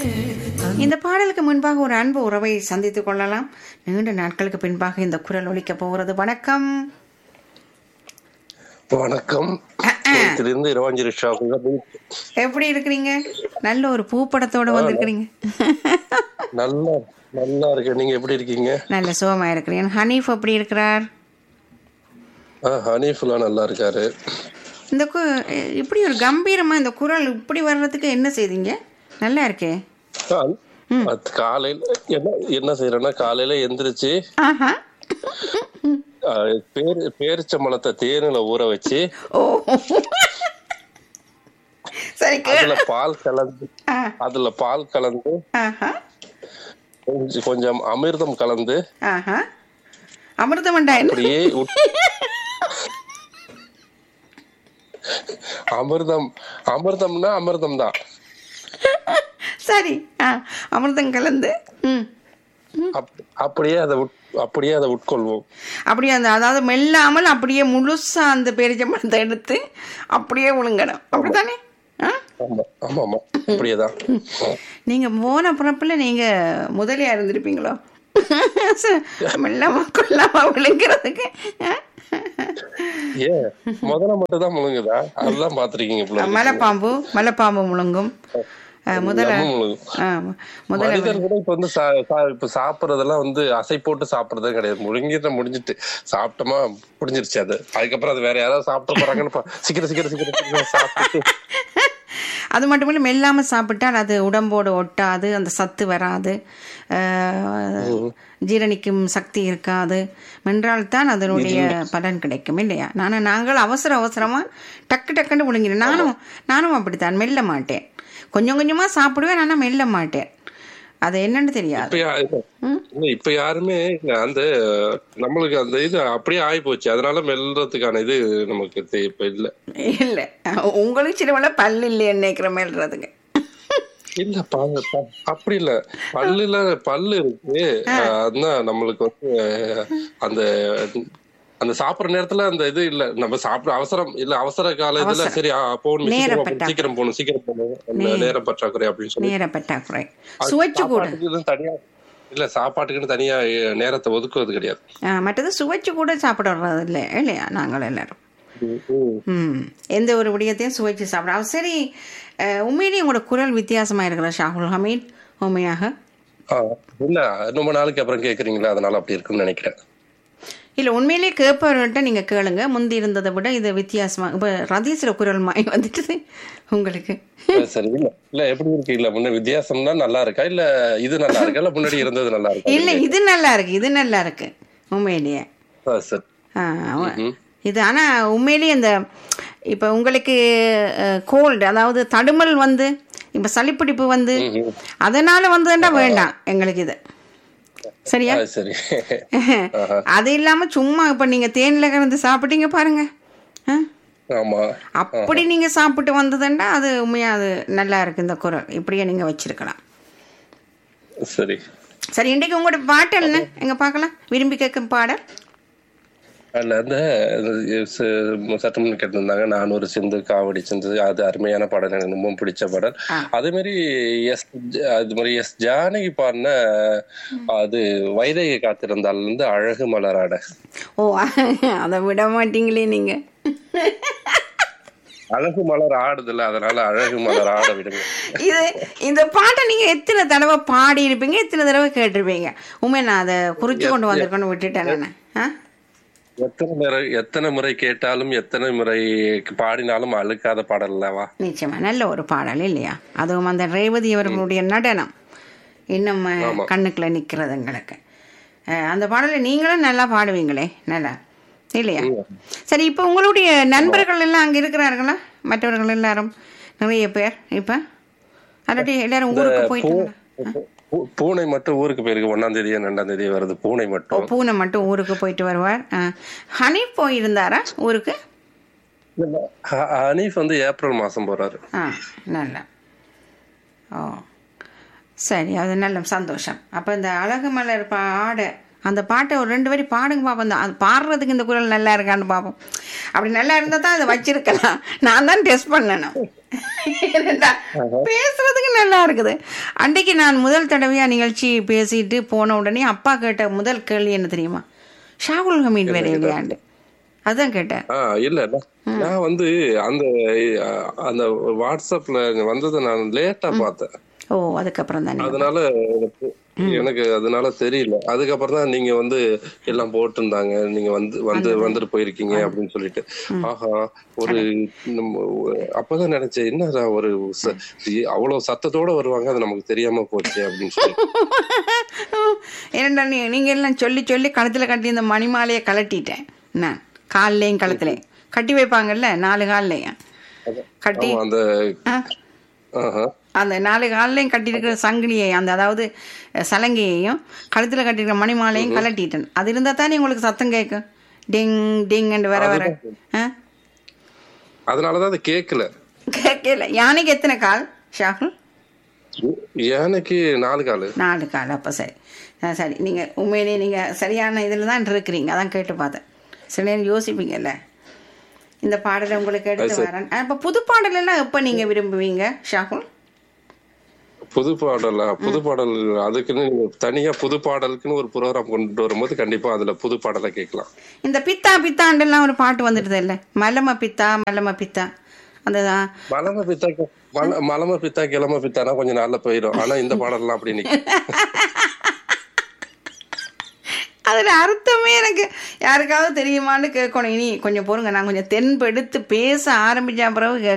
இந்த பாடலுக்கு முன்பாக ஒரு அன்பு உறவை சந்தித்துக் கொள்ளலாம் நீண்ட நாட்களுக்கு பின்பாக இந்த குரல் ஒலிக்க போகிறது வணக்கம் வணக்கம் இருந்து இரவாஞ்சி ரிஷா எப்படி இருக்கிறீங்க நல்ல ஒரு பூப்படத்தோட வந்திருக்கிறீங்க நல்லா நல்லா இருக்கு நீங்க எப்படி இருக்கீங்க நல்ல சுகமா இருக்கிறீங்க ஹனீஃப் எப்படி இருக்கிறார் ஆ, ஹனீஃபுல்லா நல்லா இருக்காரு இந்த கு இப்படி ஒரு கம்பீரமா இந்த குரல் இப்படி வர்றதுக்கு என்ன செய்தீங்க நல்லா இருக்கே ஆ, அது காலையில என்ன என்ன செய்யறேன்னா காலையில எந்திரிச்சு ஆஹா ஆ, பேர் பேரிச்சம்பழத்தை தேனில ஊற வச்சு ஓ சரி கே அதுல பால் கலந்து ஆ, அதுல பால் கலந்து ஆஹா கொஞ்சம் கொஞ்சம் அமிர்தம் கலந்து ஆஹா அமிர்தமண்டா என்ன அப்படியே உட்- அமிர்தம் அமிர்தம்னா அமிர்தம் தான் சரி ஆ அமிர்தம் கலந்து ம் அப்- அப்படியே அதை உட்- அப்படியே அதை உட்கொள்வோம் அப்படியே அந்த அதாவது மெல்லாமல் அப்படியே முழுசா அந்த பேரிச்சம்பழத்தை எடுத்து அப்படியே விழுங்கணும் அப்படித்தானே ஆ ஆமா ஆமா ஆமா அப்படியேதான் நீங்க போன பிறப்புல நீங்க முதலியா இருந்திருப்பீங்களோ மெல்லாம கொல்லாம விழுங்கிறதுக்கு ஆ? ஏன் முதல்ல மட்டும் தான் முழுங்குதா அதுதான் பாத்திருக்கீங்க போல இருக்கு. மலைப்பாம்பு மலைப்பாம்பு முழுங்கும் ஆ, முதல்ல எல்லாமும் முழுங்கும் ஆ, முதல்ல மனிதர் கூட இப்ப வந்து சா- சா- இப்ப சாப்பிடுறதெல்லாம் வந்து அசை போட்டு சாப்பிடுறதே கிடையாது முழுங்கிட்ட முடிஞ்சிட்டு சாப்பிட்டோமா முடிஞ்சிருச்சு அது அதுக்கப்புறம் அது வேற யாராவது சாப்பிட்டு போறாங்கன்னு பா- சீக்கிரம் சீக்கிரம் சீக்கிரம் சீக்கிரம் சாப்பிட்டு அது மட்டும் இல்லை மெல்லாமல் சாப்பிட்டால் அது உடம்போடு ஒட்டாது அந்த சத்து வராது ஆஹ், ஜீரணிக்கும் சக்தி இருக்காது மென்றால்தான் அதனுடைய பலன் கிடைக்கும் இல்லையா நான் நாங்கள் அவசர அவசரமாக டக்கு டக்குன்னு விழுங்கிறேன் நானும் நானும் அப்படித்தான் மெல்ல மாட்டேன் கொஞ்சம் கொஞ்சமாக சாப்பிடுவேன் ஆனால் மெல்ல மாட்டேன் அது என்னன்னு தெரியாது இப்ப யா- இல்ல, இப்ப யாருமே அந்த நம்மளுக்கு அந்த இது அப்படியே ஆகி போச்சு அதனால மெல்றதுக்கான இது நமக்கு தெ- இப்ப இல்ல இல்லை உங்களுக்கு சில பல்லு இல்லையே நினைக்கிற மெல்றதுக்கு இல்ல ப- ப- அப்படி இல்ல பல்லுல பல்லு இருக்கு அதான் நம்மளுக்கு வந்து அந்த அந்த சாப்பிடுற நேரத்துல அந்த இது இல்ல நம்ம சாப்பிட அவசரம் இல்ல அவசர கால இதுல சரி ஆ, போகணும் நேர சீக்கிரம் பற்றா- சீக்கிரம் போகணும் சீக்கிரம் போகணும் அந்த நேரம் பற்றாக்குறை அப்படின்னு சொல்லி நேர பற்றாக்குறை சுவைச்சு கூட சாப்பாட்டுக்கு தனியா இல்ல சாப்பாட்டுக்குன்னு தனியா அஹ், நேரத்தை ஒதுக்குவது கிடையாது ஆ, மற்றது சுவைச்சு கூட சாப்பிடுறது இல்லை இல்லையா நாங்கள் எல்லாரும் ம் எந்த ஒரு விடயத்தையும் சுவைச்சு சாப்பிட சரி அஹ், உண்மையிலேயே உங்களோட குரல் வித்தியாசமா இருக்கிற ஷாகுல் ஹமீத் உண்மையாக ஆ, இல்ல ரொம்ப நாளைக்கு அப்புறம் கேக்குறீங்களா அதனால அப்படி இருக்குன்னு நினைக்கிறேன் இல்லை உண்மையிலேயே கேட்பவர்கள்ட்ட நீங்கள் கேளுங்க முந்தி இருந்ததை விட இது வித்தியாசமா இப்போ ரதீஸ்ல குரல் மாய் வந்துட்டு உங்களுக்கு அஹ், சரி இல்ல இல்ல எப்படி இருக்கு இல்ல முன்ன வித்தியாசம்னா நல்லா இருக்கா இல்ல இது நல்லா இருக்கா இல்ல முன்னாடி இருந்தது நல்லா இருக்கா இல்லை இது நல்லா இருக்கு இது நல்லா இருக்கு உண்மையிலேயே ஆ, சரி ஆ, அவ- இது ஆனால் உண்மையிலேயே இந்த இப்போ உங்களுக்கு கோல்டு அதாவது தடுமல் வந்து இப்போ சளிப்பிடிப்பு வந்து அதனால வந்ததுன்னா வேண்டாம் எங்களுக்கு இது சரியா ஆ, சரி அது இல்லாம சும்மா இப்ப நீங்க தேன்ல கலந்து சாப்பிட்டீங்க பாருங்க ஆ? ஆமா அப்படி நீங்க சாப்பிட்டு வந்ததுன்னா அது உண்மையா அது நல்லா இருக்கு இந்த குரல் இப்படியே நீங்க வச்சிருக்கலாம் சரி சரி இன்றைக்கு உங்களோட பாட்டு என்ன எங்க பார்க்கலாம் விரும்பி கேட்கும் பாடல் அதுல அந்த சட்டமன்ற கேட்டிருந்தாங்க நான் ஒரு சிந்து காவடி சிந்து அது அருமையான பாடல் எனக்கு ரொம்ப பிடிச்ச பாடல் ஆ. அதே மாதிரி எஸ் அது மாதிரி எஸ் ஜானகி பாடின அது வைதகை காத்திருந்தால் இருந்து அழகு மலராட ஓ அதை விட மாட்டீங்களே நீங்க அழகு மலர் ஆடுதுல்ல அதனால அழகு மலர் ஆட விடுங்க இது இந்த பாட்டை நீங்க எத்தனை தடவை பாடி இருப்பீங்க எத்தனை தடவை கேட்டிருப்பீங்க உண்மை நான் அதை குறிச்சு கொண்டு வந்திருக்கேன்னு விட்டுட்டேன் நான் ஆ எத்தனை முறை எத்தனை முறை கேட்டாலும் எத்தனை முறை பாடினாலும் அழுக்காத பாடல் அல்லவா நிச்சயமா நல்ல ஒரு பாடல் இல்லையா அதுவும் அந்த ரேவதி அவர்களுடைய நடனம் இன்னும் அஹ், கண்ணுக்குள்ள நிக்கிறது எங்களுக்கு அஹ், அந்த பாடலை நீங்களும் நல்லா பாடுவீங்களே நல்லா இல்லையா சரி இப்போ உங்களுடைய நண்பர்கள் எல்லாம் அங்க இருக்கிறார்களா மற்றவர்கள் எல்லாரும் நிறைய பேர் இப்ப அல்லாட்டி எல்லாரும் ஊருக்கு போயிட்டாங்களா பூ- பூனை மட்டும் ஊருக்கு போயிருக்கு ஒன்னாம் தேதியா ரெண்டாம் தேதியா வருது பூனை ஓ மட்டும் பூனை மட்டும் ஊருக்கு போயிட்டு வருவார் அஹ், ஹனி போயிருந்தாரா ஊருக்கு ஹ- ஹனீஃப் வந்து ஏப்ரல் மாசம் போறாரு ஆ நல்லா ஓ சரி அது நல்ல சந்தோஷம் அப்போ இந்த அழகு மலர் பாட அந்த பாட்டை ஒரு ரெண்டு வரி பாடுங்க பார்ப்போம் அந்த அது பாடுறதுக்கு இந்த குரல் நல்லா இருக்கான்னு பார்ப்போம் அப்படி நல்லா இருந்தால் தான் அதை வச்சிருக்கலாம் நான் தான் டெஸ்ட் பண்ணணும் ஏனென்றா, பேசுறதுக்கு நல்லா இருக்குது அன்றைக்கு நான் முதல் தடவையா நிகழ்ச்சி பேசிட்டு போன உடனே அப்பா கேட்ட முதல் கேள்வி என்ன தெரியுமா ஷாகுல் ஹமீட் வேற இல்லையாண்டு அதான் கேட்டேன் ஆ இல்ல நான் நான் வந்து அந்த அஹ், அந்த வாட்ஸ்அப்ல வந்ததை நான் லேட்டா பார்த்தேன் ஓ அதுக்கப்புறம் தானே அதனால எனக்கு எனக்கு அதனால தெரியல அதுக்கப்புறம் தான் நீங்க வந்து எல்லாம் போட்டிருந்தாங்க நீங்க வந்து வந்து வந்துட்டு போயிருக்கீங்க அப்படின்னு சொல்லிட்டு ஆஹா ஒரு நம்ம அப்பதான் நினைச்சேன் என்னடா ஒரு ச- அவ்வளவு சத்தத்தோட வருவாங்க அது நமக்கு தெரியாம போச்சு அப்படின்னு சொல்லி ஏனண்டா நீ நீங்கள் எல்லாம் சொல்லி சொல்லி கழுத்தில் கட்டி இந்த மணிமாலையை கலட்டிட்டேன் நான் கால்லையும் கழுத்துலையும் கட்டி வைப்பாங்கல்ல நாலு கால்லையும் கட்டி ஆமா அந்த ஆ ஆஹா அந்த நாலு கால்லையும் கட்டியிருக்கிற சங்கிலியை அந்த அதாவது அஹ், சலங்கையையும் கழுத்தில் கட்டியிருக்கிற மணிமாலையும் கலட்டிட்டேன் அது இருந்தால் தானே உங்களுக்கு சத்தம் கேட்கும் டிங் டிங்ன்னு வர வர ஆ அதனாலதான் அது கேட்கல கேட்கல யானைக்கு எத்தனை கால் ஷாகுல் யானைக்கு நாலு காலு நாலு கால் அப்போ சரி ஆ, சரி நீங்கள் உண்மையிலேயே நீங்கள் சரியான இதில் தான் இருக்கிறீங்க அதான் கேட்டு பார்த்தேன் சில நேரம் யோசிப்பீங்கல்ல இந்த பாடலை உங்களுக்கு எடுத்து வரேன் இப்போ புது பாடல் எல்லாம் எப்போ நீங்கள் விரும்புவீங்க ஷாகுல் புது பாடலா புது பாடல் அதுக்குன்னு நீங்க தனியா புது பாடலுக்குன்னு ஒரு ப்ரோக்ராம் கொண்டு வரும்போது கண்டிப்பா அதுல புது பாடலை கேட்கலாம் இந்த பித்தா பித்தாண்டெல்லாம் ஒரு பாட்டு வந்துடுது இல்லை மலம பித்தா மலம பித்தா அந்த மலம பித்தா கி- மல- மலம பித்தா கிளம பித்தானா கொஞ்சம் நாள்ல போயிடும் ஆனா இந்த பாடல்லாம் அப்படி நிக்கும் அதில் அர்த்தமே எனக்கு யாருக்காவது தெரியுமான்னு கேட்கணும் இனி கொஞ்சம் பொறுங்க நான் கொஞ்சம் தென்பெடுத்து பேச ஆரம்பிச்ச பிறகு